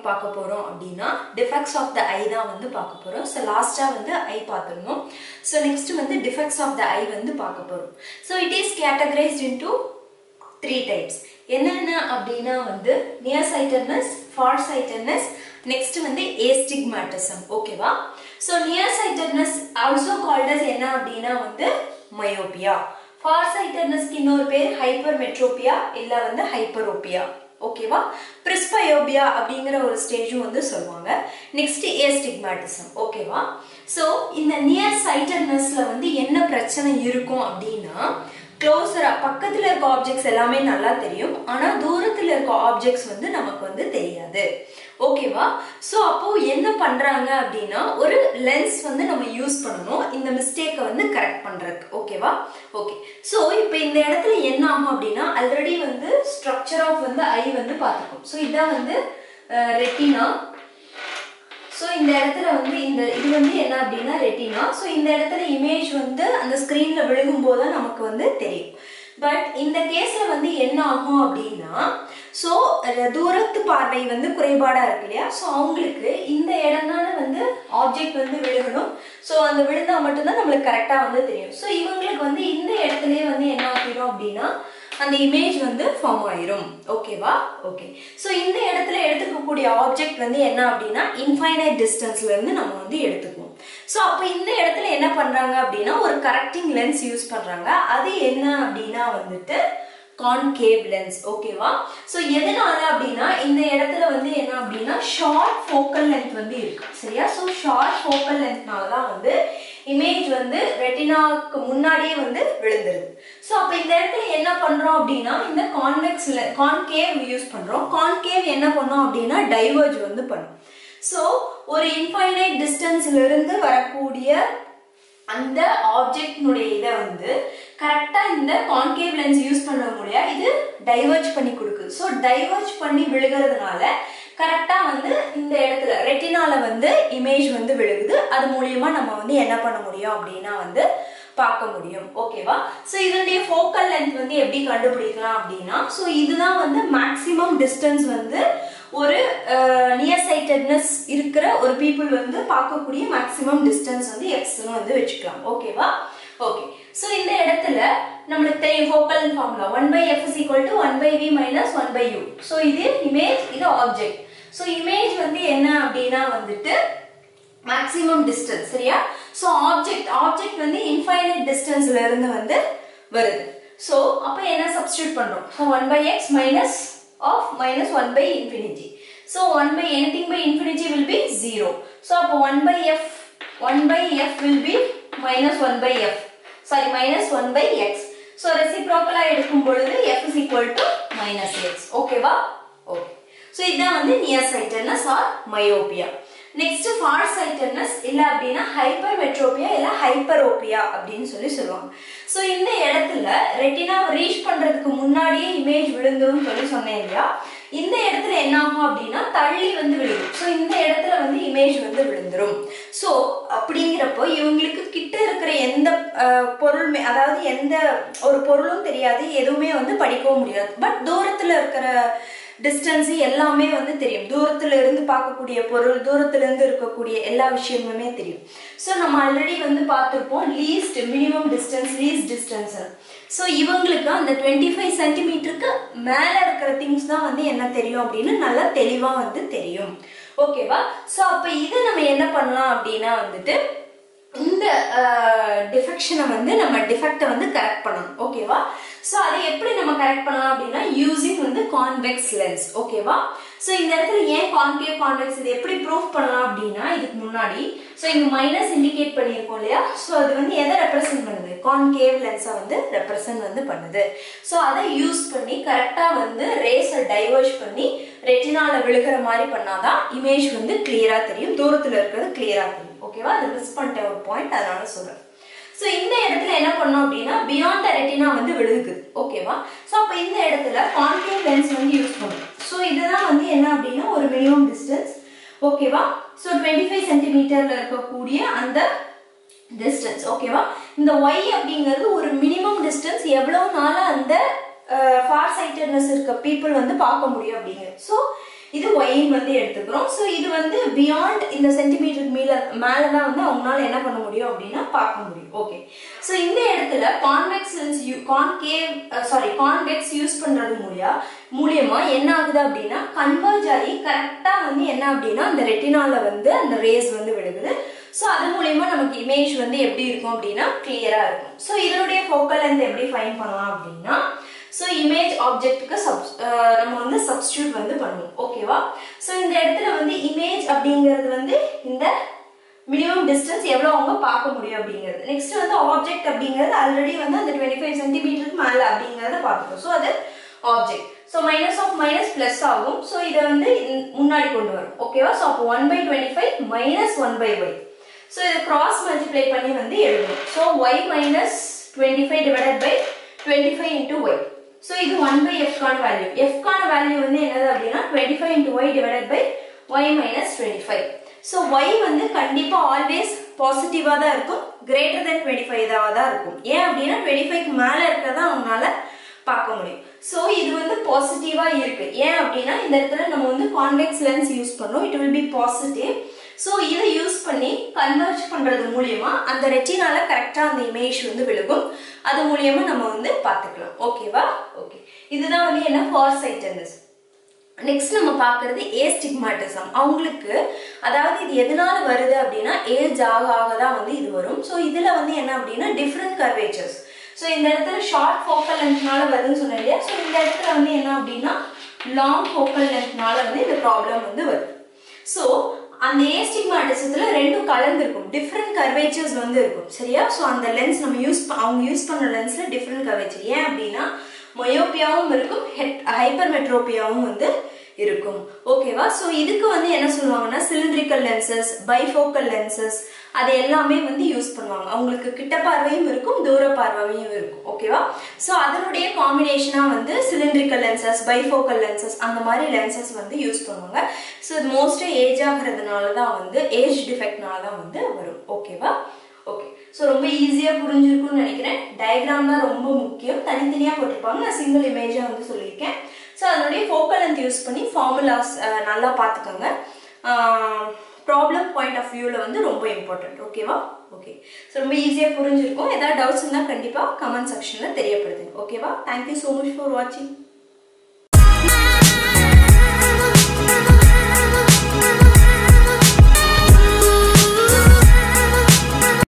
topic பார்க்க போகிறோம் அப்படின்னா டிஃபெக்ட்ஸ் ஆஃப் த ஐ தான் வந்து பார்க்க போகிறோம் ஸோ லாஸ்ட்டாக வந்து ஐ பார்த்துருந்தோம் ஸோ நெக்ஸ்ட் வந்து டிஃபெக்ட்ஸ் ஆஃப் த ஐ வந்து பார்க்க போகிறோம் so it is categorised into three types என்னென்ன அப்படின்னா வந்து near sightedness far sightedness next வந்து ஏஸ்டிக்மேட்டிசம் ஓகேவா so near sightedness also called as என்ன அப்படின்னா வந்து மயோபியா ஃபார் சைட்டட்னஸ்க்கு இன்னொரு பேர் ஹைப்பர் மெட்ரோபியா இல்லை வந்து ஹைப்பரோபியா ஓகேவா பிரிஸ்பயோபியா அப்படிங்கிற ஒரு ஸ்டேஜும் வந்து சொல்லுவாங்க நெக்ஸ்ட் ஏஸ்டிக்மேட்டிசம் ஓகேவா ஸோ இந்த நியர் சைட்டட்னஸ்ல வந்து என்ன பிரச்சனை இருக்கும் அப்படின்னா க்ளோஸரா பக்கத்துல இருக்க ஆப்ஜெக்ட்ஸ் எல்லாமே நல்லா தெரியும் ஆனா தூரத்துல இருக்க ஆப்ஜெக்ட்ஸ் வந்து நமக்கு வந்து தெரியாது ஓகேவா ஸோ அப்போ என்ன பண்றாங்க அப்படின்னா ஒரு லென்ஸ் வந்து நம்ம யூஸ் பண்ணணும் இந்த மிஸ்டேக்கை வந்து கரெக்ட் பண்றதுக்கு ஓகேவா ஓகே ஸோ இப்போ இந்த இடத்துல என்ன ஆகும் அப்படின்னா ஆல்ரெடி வந்து ஸ்ட்ரக்சர் ஆஃப் வந்து ஐ வந்து பார்த்துருக்கோம் ஸோ இதான் வந்து ரெட்டினா ஸோ இந்த இடத்துல வந்து இந்த இது வந்து என்ன அப்படின்னா ரெட்டினா ஸோ இந்த இடத்துல இமேஜ் வந்து அந்த ஸ்க்ரீனில் விழுகும் போது தான் நமக்கு வந்து தெரியும் பட் இந்த கேஸில் வந்து என்ன ஆகும் அப்படின்னா ஸோ தூரத்து பார்வை வந்து குறைபாடாக இருக்கு இல்லையா ஸோ அவங்களுக்கு இந்த இடம்னால வந்து ஆப்ஜெக்ட் வந்து விழுகணும் ஸோ அந்த விழுந்தா மட்டும்தான் நம்மளுக்கு கரெக்டாக வந்து தெரியும் ஸோ இவங்களுக்கு வந்து இந்த இடத்துலயே வந்து என்ன ஆகிடும் அப்படின்னா அந்த இமேஜ் வந்து ஃபார்ம் ஆயிரும் ஓகேவா ஓகே ஸோ இந்த இடத்துல எடுத்துக்கக்கூடிய ஆப்ஜெக்ட் வந்து என்ன அப்படின்னா இன்ஃபைனைட் டிஸ்டன்ஸ்ல இருந்து நம்ம வந்து எடுத்துக்குவோம் ஸோ அப்போ இந்த இடத்துல என்ன பண்றாங்க அப்படின்னா ஒரு கரெக்டிங் லென்ஸ் யூஸ் பண்றாங்க அது என்ன அப்படின்னா வந்துட்டு கான்கேவ் லென்ஸ் ஓகேவா ஸோ எதனால அப்படின்னா இந்த இடத்துல வந்து என்ன அப்படின்னா ஷார்ட் ஃபோக்கல் லென்த் வந்து இருக்கு சரியா ஸோ ஷார்ட் ஃபோக்கல் லென்த்னால தான் வந்து இமேஜ் வந்து ரெட்டினாக்கு முன்னாடியே வந்து விழுந்துருது ஸோ அப்போ இந்த இடத்துல என்ன பண்ணுறோம் அப்படின்னா இந்த கான்வெக்ஸ் கான்கேவ் யூஸ் பண்ணுறோம் கான்கேவ் என்ன பண்ணோம் அப்படின்னா டைவர்ஜ் வந்து பண்ணும் ஸோ ஒரு இன்ஃபைனைட் டிஸ்டன்ஸ்ல இருந்து வரக்கூடிய அந்த ஆப்ஜெக்டினுடைய இதை வந்து கரெக்டாக இந்த கான்கேவ் லென்ஸ் யூஸ் பண்ண முடியாது இது டைவர்ஜ் பண்ணி கொடுக்குது ஸோ டைவர்ஜ் பண்ணி விழுகிறதுனால கரெக்டாக வந்து இந்த இடத்துல ரெட்டினால வந்து இமேஜ் வந்து விழுகுது அது மூலியமா நம்ம வந்து என்ன பண்ண முடியும் அப்படின்னா வந்து பார்க்க முடியும் ஓகேவா ஸோ இதனுடைய ஃபோக்கல் லென்த் வந்து எப்படி கண்டுபிடிக்கலாம் அப்படின்னா ஸோ இதுதான் வந்து மேக்ஸிமம் டிஸ்டன்ஸ் வந்து ஒரு நியர் சைட்டட்னஸ் இருக்கிற ஒரு பீப்புள் வந்து பார்க்கக்கூடிய மேக்ஸிமம் டிஸ்டன்ஸ் வந்து எக்ஸ்னு வந்து வச்சுக்கலாம் ஓகேவா ஓகே ஸோ இந்த இடத்துல நம்மளுக்கு தெரியும் focal formula one by F is equal to one by V minus one by U so இது இமேஜ் இது ஆப்ஜெக்ட் ஸோ இமேஜ் வந்து என்ன அப்படின்னா வந்துட்டு மேக்ஸிமம் டிஸ்டன்ஸ் சரியா ஸோ ஆப்ஜெக்ட் ஆப்ஜெக்ட் வந்து இன்ஃபைனைட் டிஸ்டன்ஸ்ல இருந்து வந்து வருது ஸோ அப்போ என்ன சப்ஸ்டியூட் பண்றோம் so one by X minus of minus one by infinity so one by anything by infinity will be zero so அப்போ one by F one by F will be minus one by F sorry minus one by X so ரெசிப்ரோக்கலா எடுக்கும் பொழுது F is equal to minus X ஓகேவா okay so இதுதான் வந்து near sightedness or myopia next far sightedness இல்ல அப்படின்னா hyper மெட்ரோபியா இல்ல ஹைப்பரோபியா அப்படின்னு சொல்லி சொல்லுவாங்க ஸோ இந்த இடத்துல ரெட்டினா ரீச் பண்றதுக்கு முன்னாடியே இமேஜ் விழுந்துரும் சொல்லி சொன்னேன் இல்லையா இந்த இடத்துல என்ன ஆகும் அப்படின்னா தள்ளி வந்து விழுகும் ஸோ இந்த இடத்துல வந்து இமேஜ் வந்து விழுந்துரும் ஸோ அப்படிங்கிறப்போ இவங்களுக்கு கிட்ட இருக்கிற எந்த பொருளுமே அதாவது எந்த ஒரு பொருளும் தெரியாது எதுவுமே வந்து படிக்கவும் முடியாது பட் தூரத்துல இருக்கிற டிஸ்டன்ஸ் எல்லாமே வந்து தெரியும் தூரத்துல இருந்து பார்க்கக்கூடிய பொருள் தூரத்துல இருந்து இருக்கக்கூடிய எல்லா விஷயமுமே தெரியும் ஸோ நம்ம ஆல்ரெடி வந்து பார்த்துருப்போம் least minimum distance least distance so இவங்களுக்கு அந்த டுவெண்ட்டி ஃபைவ் சென்டிமீட்டருக்கு மேலே இருக்கிற திங்ஸ் தான் வந்து என்ன தெரியும் அப்படின்னு நல்லா தெளிவாக வந்து தெரியும் ஓகேவா ஸோ அப்போ இதை நம்ம என்ன பண்ணலாம் அப்படின்னா வந்துட்டு இந்த டிஃபெக்ஷனை வந்து நம்ம டிஃபெக்டை வந்து கரெக்ட் பண்ணணும் ஓகேவா ஸோ அதை எப்படி நம்ம கரெக்ட் பண்ணலாம் அப்படின்னா யூசிங் வந்து கான்வெக்ஸ் லென்ஸ் ஓகேவா ஸோ இந்த இடத்துல ஏன் கான்கேவ் கான்வெக்ஸ் இது எப்படி ப்ரூவ் பண்ணலாம் அப்படின்னா இதுக்கு முன்னாடி ஸோ இங்க மைனஸ் இண்டிகேட் பண்ணியிருக்கோம் இல்லையா ஸோ அது வந்து எதை ரெப்ரசென்ட் பண்ணுது கான்கேவ் லென்ஸை வந்து ரெப்ரசென்ட் வந்து பண்ணுது ஸோ அதை யூஸ் பண்ணி கரெக்டாக வந்து ரேஸை டைவர்ஸ் பண்ணி ரெட்டினால விழுகிற மாதிரி பண்ணாதான் இமேஜ் வந்து கிளியரா தெரியும் தூரத்தில் இருக்கிறது கிளியரா தெரியும் ஓகேவா அதை மிஸ் பண்ணிட்ட ஒரு பாயிண்ட் அதனால சொல்றேன் ஸோ இந்த இடத்துல என்ன பண்ணோம் அப்படின்னா பியாண்ட் ரெட்டினா வந்து விழுகுது ஓகேவா ஸோ அப்போ இந்த இடத்துல கான்கேவ் லென்ஸ் வந்து யூஸ் பண்ணும் ஸோ இதுதான் வந்து என்ன அப்படின்னா ஒரு மினிமம் டிஸ்டன்ஸ் ஓகேவா ஸோ டுவெண்ட்டி ஃபைவ் சென்டிமீட்டர்ல இருக்கக்கூடிய அந்த டிஸ்டன்ஸ் ஓகேவா இந்த ஒய் அப்படிங்கிறது ஒரு மினிமம் டிஸ்டன்ஸ் எவ்வளவு நாள அந்த ஃபார் சைட்டட்னஸ் இருக்க பீப்புள் வந்து பார்க்க முடியும் அப்படிங்கிறது ஸோ இது ஒயின் வந்து எடுத்துக்கிறோம் ஸோ இது வந்து பியாண்ட் இந்த சென்டிமீட்டருக்கு மேல மேலே தான் வந்து அவங்களால என்ன பண்ண முடியும் அப்படின்னா பார்க்க முடியும் ஓகே ஸோ இந்த இடத்துல convex lens you concave sorry convex use பண்றது மூலியா மூலியமா என்ன ஆகுது அப்படின்னா கன்வர்ஜ் ஆகி கரெக்டா வந்து என்ன அப்படின்னா அந்த ரெட்டினால வந்து அந்த ரேஸ் வந்து விழுகுது ஸோ அது மூலியமா நமக்கு இமேஜ் வந்து எப்படி இருக்கும் அப்படின்னா கிளியரா இருக்கும் ஸோ இதனுடைய ஃபோக்கல் லென்த் எப்படி ஃபைன் பண்ணலாம் அப்படின்னா ஸோ இமேஜ் ஆப்ஜெக்ட்டுக்கு சப் நம்ம வந்து சப்ஸ்டியூட் வந்து பண்ணுவோம் ஓகேவா ஸோ இந்த இடத்துல வந்து இமேஜ் அப்படிங்கிறது வந்து இந்த மினிமம் டிஸ்டன்ஸ் எவ்வளோ அவங்க பார்க்க முடியும் அப்படிங்கிறது நெக்ஸ்ட் வந்து ஆப்ஜெக்ட் அப்படிங்கிறது ஆல்ரெடி வந்து அந்த டுவெண்ட்டி ஃபைவ் சென்டிமீட்டருக்கு மேலே அப்படிங்கிறத பார்த்துக்கோம் ஸோ அது object so minus of minus plus ஆகும் ஸோ இதை வந்து முன்னாடி கொண்டு வரும் ஓகேவா ஸோ அப்போ one by twenty five minus one by Y so இதை கிராஸ் மல்டிப்ளை பண்ணி வந்து எழுதணும் so Y minus twenty five divided by twenty five into Y so இது ஒன் பை எஃப்கான வேல்யூ எஃப்கான வேல்யூ வந்து என்னது அப்படின்னா twenty five into Y divided by Y minus twenty five so Y வந்து கண்டிப்பாக ஆல்வேஸ் பாசிட்டிவாக தான் இருக்கும் கிரேட்டர் தென் டுவெண்ட்டி ஃபைவ் தான் இருக்கும் ஏன் அப்படின்னா டுவெண்ட்டி ஃபைவ்க்கு மேலே இருக்கிறதா அவங்களால பார்க்க முடியும் ஸோ இது வந்து பாசிட்டிவா இருக்கு ஏன் அப்படின்னா இந்த இடத்துல நம்ம வந்து கான்வெக்ஸ் லென்ஸ் யூஸ் பண்ணோம் it will be positive so இதை யூஸ் பண்ணி கன்வெர்ஜ் பண்றது மூலியமா அந்த ரெட்டினால கரெக்டா அந்த இமேஜ் வந்து விழுகும் அது மூலியமா நம்ம வந்து பார்த்துக்கலாம் ஓகேவா ஓகே இதுதான் வந்து என்ன ஃபார் சைட்டனஸ் நெக்ஸ்ட் நம்ம பார்க்கறது ஏஸ்டிக்மாட்டிசம் அவங்களுக்கு அதாவது இது எதனால வருது அப்படின்னா ஏஜ் ஆக ஆக தான் வந்து இது வரும் ஸோ இதுல வந்து என்ன அப்படின்னா டிஃப்ரெண்ட் கர்வேச்சர்ஸ் ஸோ இந்த இடத்துல ஷார்ட் ஃபோக்கல் லென்த்னால வருதுன்னு சொன்னேன் இல்லையா ஸோ இந்த இடத்துல வந்து என்ன அப்படின்னா லாங் ஃபோக்கல் லென்த்னால வந்து இந்த ப்ராப்ளம் வந்து வருது ஸோ அந்த ஏஸ்டிக்மாட்டிசத்துல ரெண்டும் கலந்துருக்கும் டிஃப்ரெண்ட் கர்வேச்சர்ஸ் வந்து இருக்கும் சரியா ஸோ அந்த லென்ஸ் நம்ம யூஸ் அவங்க யூஸ் பண்ண லென்ஸ்ல டிஃப்ரெண்ட் கர்வேச்சர் ஏன் அப்படின்னா மயோப்பியாவும் இருக்கும் ஹைப்பர் மெட்ரோப்பியாவும் வந்து இருக்கும் ஓகேவா ஸோ இதுக்கு வந்து என்ன சொல்லுவாங்கன்னா சிலிண்ட்ரிக்கல் லென்சஸ் பைஃபோக்கல் லென்சஸ் அது எல்லாமே வந்து யூஸ் பண்ணுவாங்க அவங்களுக்கு கிட்ட பார்வையும் இருக்கும் தூர பார்வையும் இருக்கும் ஓகேவா ஸோ அதனுடைய காம்பினேஷனாக வந்து சிலிண்ட்ரிக்கல் லென்சஸ் பைஃபோக்கல் லென்சஸ் அந்த மாதிரி லென்சஸ் வந்து யூஸ் பண்ணுவாங்க ஸோ இது மோஸ்ட்டாக ஏஜ் ஆகிறதுனால தான் வந்து ஏஜ் டிஃபெக்ட்னால தான் வந்து வரும் ஓகேவா ஓகே ஸோ ரொம்ப ஈஸியாக புரிஞ்சிருக்கும்னு நினைக்கிறேன் டயக்ராம் தான் ரொம்ப முக்கியம் தனித்தனியாக போட்டிருப்பாங்க நான் சிங்கிள் இமேஜாக வந்து சொல்லியிருக்கேன் ஸோ அதனுடைய ஃபோக்கல் லென்த் யூஸ் பண்ணி ஃபார்முலாஸ் நல்லா பார்த்துக்கோங்க ப்ராப்ளம் பாயிண்ட் ஆஃப் வியூவில் வந்து ரொம்ப இம்பார்ட்டன்ட் ஓகேவா ஓகே ஸோ ரொம்ப ஈஸியாக புரிஞ்சிருக்கும் ஏதாவது டவுட்ஸ் இருந்தால் கண்டிப்பாக கமெண்ட் செக்ஷனில் தெரியப்படுத்துங்க ஓகேவா தேங்க்யூ ஸோ மச் ஃபார் வாட்சிங்